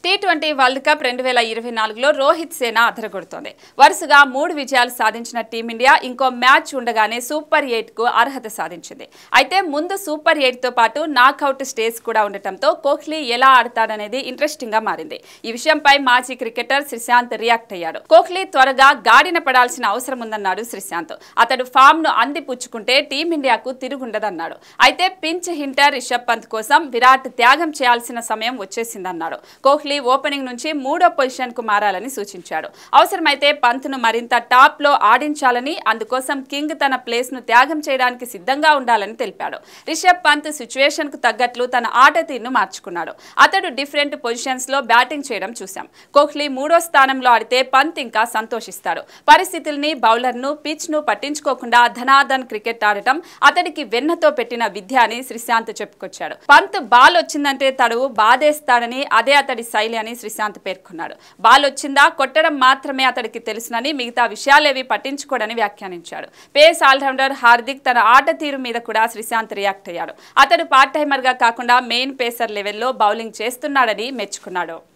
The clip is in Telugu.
టీ ట్వంటీ వరల్డ్ కప్ రెండు వేల ఇరవై నాలుగులో రోహిత్ సేన అదరగొడుతోంది వరుసగా మూడు విజయాలు సాధించిన టీమిండియా ఇంకో మ్యాచ్ ఉండగానే సూపర్ ఎయిట్ కు అర్హత సాధించింది అయితే ముందు సూపర్ ఎయిట్ తో పాటు నాకౌట్ స్టేజ్ కూడా ఉండటంతో కోహ్లీ ఎలా ఆడతాడనేది ఇంట్రెస్టింగ్ గా మారింది ఈ విషయంపై మాజీ క్రికెటర్ శ్రీశాంత్ రియాక్ట్ అయ్యాడు కోహ్లీ త్వరగా గాడిన పడాల్సిన అవసరం ఉందన్నాడు శ్రీశాంత్ అతడు ఫామ్ ను అందిపుచ్చుకుంటే టీమిండియాకు తిరుగుండదన్నాడు అయితే పించ్ హింటర్ రిషబ్ పంత్ కోసం విరాట్ త్యాగం చేయాల్సిన సమయం వచ్చేసిందన్నాడు కోహ్లీ ఓపెనింగ్ నుంచి మూడో పొజిషన్ కు మారాలని సూచించాడు అవసరమైతే పంత్ను మరింత టాప్ లో ఆడించాలని అందుకోసం కింగ్ తన ప్లేస్ ను త్యాగం చేయడానికి సిద్ధంగా ఉండాలని తెలిపాడు రిషబ్ పంత్ సిచ్యువేషన్ కు తగ్గట్లు తన ఆట తీరును మార్చుకున్నాడు అతడు డిఫరెంట్ పొజిషన్స్ లో బ్యాటింగ్ చేయడం చూశాం కోహ్లీ మూడో స్థానంలో ఆడితే పంత్ ఇంకా సంతోషిస్తాడు పరిస్థితుల్ని బౌలర్ను పిచ్ ను పట్టించుకోకుండా ధనాధన్ క్రికెట్ ఆడటం అతడికి వెన్నతో పెట్టిన విద్య అని శ్రీశాంత్ చెప్పుకొచ్చాడు పంత్ బాల్ వచ్చిందంటే తడు బాధేస్తాడని అదే అతడి శైలి అని శ్రీశాంత్ పేర్కొన్నాడు బాల్ వచ్చిందా కొట్టడం మాత్రమే అతడికి తెలుసునని మిగతా విషయాలేవి పట్టించుకోడని వ్యాఖ్యానించాడు పేస్ ఆల్రౌండర్ హార్దిక్ తన ఆట తీరు మీద కూడా శ్రీశాంత్ రియాక్ట్ అయ్యాడు అతడు పార్ట్ టైమర్ గా కాకుండా మెయిన్ పేసర్ లెవెల్లో బౌలింగ్ చేస్తున్నాడని మెచ్చుకున్నాడు